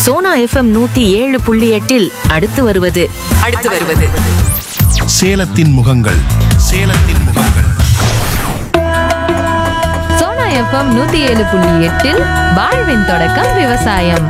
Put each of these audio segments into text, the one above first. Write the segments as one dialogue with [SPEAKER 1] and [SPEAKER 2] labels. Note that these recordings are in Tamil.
[SPEAKER 1] சோனா எஃப்எம் நூத்தி ஏழு புள்ளி எட்டில் அடுத்து வருவது
[SPEAKER 2] அடுத்து வருவது
[SPEAKER 3] சேலத்தின் முகங்கள் சேலத்தின் முகங்கள்
[SPEAKER 4] சோனா எஃப்எம் நூத்தி ஏழு புள்ளி எட்டில் வாழ்வின் தொடக்கம் விவசாயம்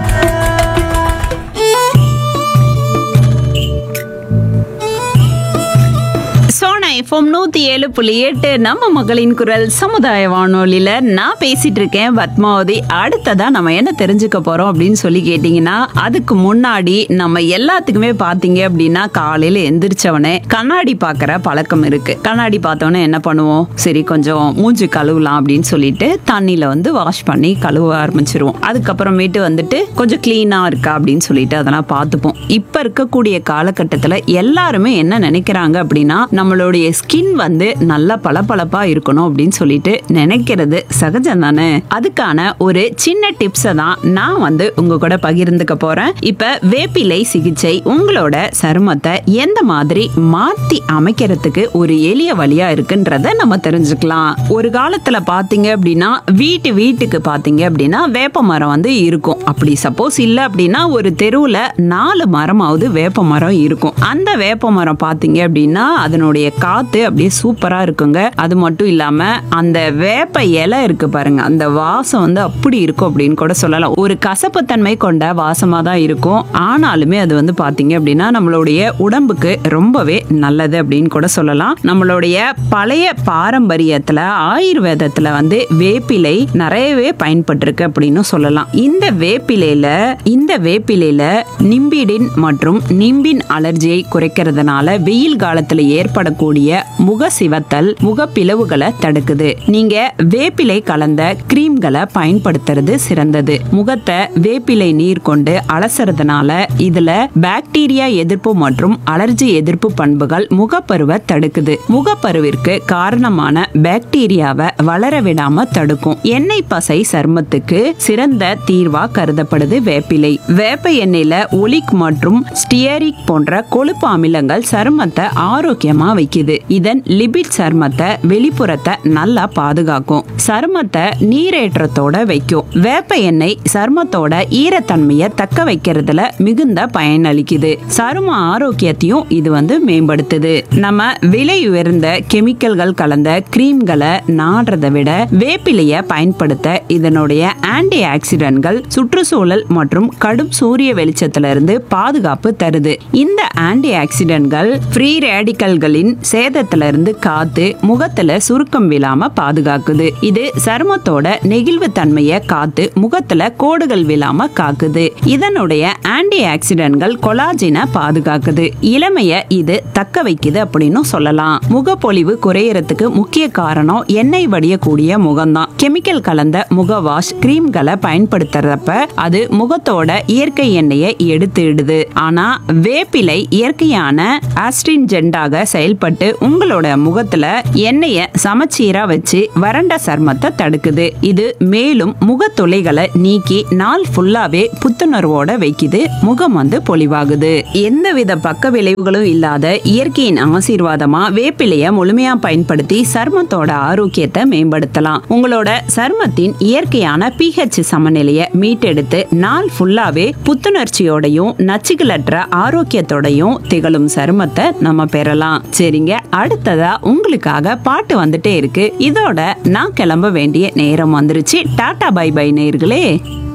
[SPEAKER 5] சோனா எஃப்எம் நூத்தி ஏழு புள்ளி எட்டு நம்ம மகளின் குரல் சமுதாய வானொலியில நான் பேசிட்டு இருக்கேன் பத்மாவதி அடுத்ததா நம்ம என்ன தெரிஞ்சுக்க போறோம் அப்படின்னு சொல்லி கேட்டீங்கன்னா அதுக்கு முன்னாடி நம்ம எல்லாத்துக்குமே பாத்தீங்க அப்படின்னா காலையில எந்திரிச்சவனே கண்ணாடி பாக்குற பழக்கம் இருக்கு கண்ணாடி பார்த்தோன்னே என்ன பண்ணுவோம் சரி கொஞ்சம் மூஞ்சி கழுவலாம் அப்படின்னு சொல்லிட்டு தண்ணியில வந்து வாஷ் பண்ணி கழுவ ஆரம்பிச்சிருவோம் அதுக்கப்புறமேட்டு வந்துட்டு கொஞ்சம் கிளீனா இருக்கா அப்படின்னு சொல்லிட்டு அதெல்லாம் பார்த்துப்போம் இப்ப இருக்கக்கூடிய காலகட்டத்துல எல்லாருமே என்ன நினைக்கிறாங்க அப்படின்னா நம்மளுடைய ஸ்கின் வந்து நல்லா பளபளப்பா இருக்கணும் அப்படின்னு சொல்லிட்டு நினைக்கிறது சகஜம் தானே அதுக்கான ஒரு சின்ன டிப்ஸை தான் நான் வந்து உங்க கூட பகிர்ந்துக்க போறேன் இப்ப வேப்பிலை சிகிச்சை உங்களோட சருமத்தை எந்த மாதிரி மாத்தி அமைக்கிறதுக்கு ஒரு எளிய வழியா இருக்குன்றத நம்ம தெரிஞ்சுக்கலாம் ஒரு காலத்துல பாத்தீங்க அப்படின்னா வீட்டு வீட்டுக்கு பாத்தீங்க அப்படின்னா வேப்ப மரம் வந்து இருக்கும் அப்படி சப்போஸ் இல்ல அப்படின்னா ஒரு தெருவுல நாலு மரமாவது வேப்ப மரம் இருக்கும் அந்த வேப்ப மரம் பாத்தீங்க அப்படின்னா அதனுடைய காத்து அப்படியே சூப்பரா இருக்குங்க அது மட்டும் இல்லாம அந்த வேப்ப இலை இருக்கு பாருங்க அந்த வாசம் வந்து அப்படி இருக்கும் அப்படின்னு கூட சொல்லலாம் ஒரு கசப்புத்தன்மை கொண்ட வாசமா தான் இருக்கும் ஆனாலுமே அது வந்து பாத்தீங்க அப்படின்னா நம்மளுடைய உடம்புக்கு ரொம்பவே நல்லது அப்படின்னு கூட சொல்லலாம் நம்மளுடைய பழைய பாரம்பரியத்துல ஆயுர்வேதத்துல வந்து வேப்பிலை நிறையவே பயன்பட்டிருக்கு அப்படின்னு சொல்லலாம் இந்த வேப்பிலையில இந்த வேப்பிலையில நிம்பிடின் மற்றும் நிம்பின் அலர்ஜியை குறைக்கிறதுனால வெயில் காலத்துல ஏற்படக்கூடிய முக சிவத்தல் முக பிளவுகளை தடுக்குது நீங்க வேப்பிலை கலந்த கிரீம்களை பயன்படுத்துறது சிறந்தது முகத்தை வேப்பிலை நீர் கொண்டு அலசறதுனால இதுல பாக்டீரியா எதிர்ப்பு மற்றும் அலர்ஜி எதிர்ப்பு பண்புகள் முகப்பருவை தடுக்குது முகப்பருவிற்கு காரணமான பாக்டீரியாவை வளர விடாம தடுக்கும் எண்ணெய் பசை சருமத்துக்கு சிறந்த தீர்வா கருதப்படுது வேப்பிலை வேப்ப எண்ணெயில ஒலிக் மற்றும் ஸ்டியரிக் போன்ற கொழுப்பு அமிலங்கள் சருமத்தை ஆரோக்கியமா வைக்குது இதன் லிபிட் சருமத்தை வெளிப்புறத்தை நல்லா பாதுகாக்கும் சருமத்தை நீரேற்றத்தோட வைக்கும் வேப்ப எண்ணெய் சருமத்தோட ஈரத்தன்மையை தக்க வைக்கிறதுல மிகுந்த பயனளிக்குது சரும ஆரோக்கியத்தையும் இது வந்து மேம்படுத்துது நம்ம விலை உயர்ந்த கெமிக்கல்கள் கலந்த கிரீம்களை நாடுறதை விட வேப்பிலைய பயன்படுத்த இதனுடைய ஆன்டி ஆக்சிடென்ட்கள் சுற்றுச்சூழல் மற்றும் கடும் சூரிய வெளிச்சத்துல இருந்து பாதுகாப்பு தருது இந்த ஆன்டி ஆக்சிடென்ட்கள் ஃப்ரீ ரேடிக்கல்களின் சேதத்துல இருந்து காத்து முகத்துல சுருக்கம் விழாம பாதுகாக்குது இது சருமத்தோட நெகிழ்வு தன்மையை காத்து முகத்துல கோடுகள் விழாம காக்குது இதனுடைய ஆன்டி ஆக்சிடென்ட்கள் கொலாஜினை பாதுகாக்குது இளமைய இது தக்க வைக்குது அப்படின்னு சொல்லலாம் முகப்பொலிவு குறையறதுக்கு முக்கிய காரணம் எண்ணெய் வடியக்கூடிய முகம்தான் கெமிக்கல் கலந்த முக வாஷ் கிரீம்களை பயன்படுத்துறப்ப அது முகத்தோட இயற்கை எண்ணெயை எடுத்துடுது ஆனா வேப்பிலை இயற்கையான ஆஸ்ட்ரின்ஜென்டாக செயல்பட்டு உங்களோட முகத்துல எண்ணெய சமச்சீரா வச்சு வறண்ட சர்மத்தை தடுக்குது இது மேலும் முகத்துளைகளை நீக்கி நாள் ஃபுல்லாவே புத்துணர்வோட வைக்குது முகம் வந்து பொலிவாகுது எந்தவித பக்க விளைவுகளும் இல்லாத இயற்கையின் ஆசீர்வாதமா வேப்பிலைய முழுமையா பயன்படுத்தி சருமத்தோட ஆரோக்கியத்தை மேம்படுத்தலாம் உங்களோட சருமத்தின் இயற்கையான பிஹெச் சமநிலையை மீட்டெடுத்து நாள் ஃபுல்லாவே புத்துணர்ச்சியோடையும் நச்சுகளற்ற ஆரோக்கியத்தோடையும் திகழும் சருமத்தை நம்ம பெறலாம் சரிங்க அடுத்ததா உங்களுக்காக பாட்டு வந்துட்டே இருக்கு இதோட நான் கிளம்ப வேண்டிய நேரம் வந்துருச்சு டாடா பை பை நேர்களே